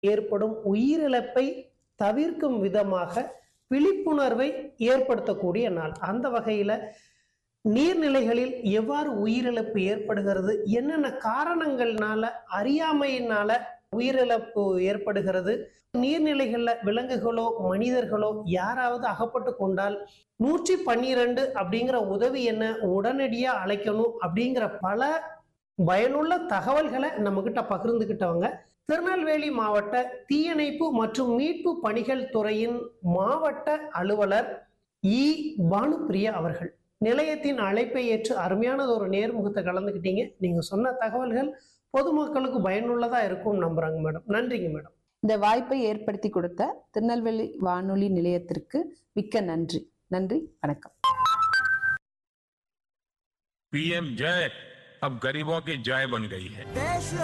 ஏற்படும் உயிரிழப்பை தவிர்க்கும் விதமாக விழிப்புணர்வை ஏற்படுத்தக்கூடிய நாள் அந்த வகையில் நீர்நிலைகளில் எவ்வாறு உயிரிழப்பு ஏற்படுகிறது என்னென்ன காரணங்கள்னால அறியாமையினால உயிரிழப்பு ஏற்படுகிறது நீர்நிலைகள்ல விலங்குகளோ மனிதர்களோ யாராவது அகப்பட்டு கொண்டால் நூற்றி பன்னிரண்டு அப்படிங்கிற உதவி என்ன உடனடியா அழைக்கணும் அப்படிங்கிற பல பயனுள்ள தகவல்களை நம்ம கிட்ட பகிர்ந்துகிட்டவங்க திருநெல்வேலி மாவட்ட தீயணைப்பு மற்றும் மீட்பு பணிகள் துறையின் மாவட்ட அலுவலர் இ பானுப்பிரியா அவர்கள் நிலையத்தின் அழைப்பை ஏற்று அருமையானது ஒரு நேர்முகத்தை கலந்துக்கிட்டீங்க நீங்க சொன்ன தகவல்கள் பொதுமக்களுக்கு பயனுள்ளதா இருக்கும் நம்புறாங்க மேடம் நன்றிங்க மேடம் இந்த வாய்ப்பை ஏற்படுத்தி கொடுத்த திருநெல்வேலி வானொலி நிலையத்திற்கு மிக்க நன்றி நன்றி வணக்கம் पीएम जय अब गरीबों की जय बन गई है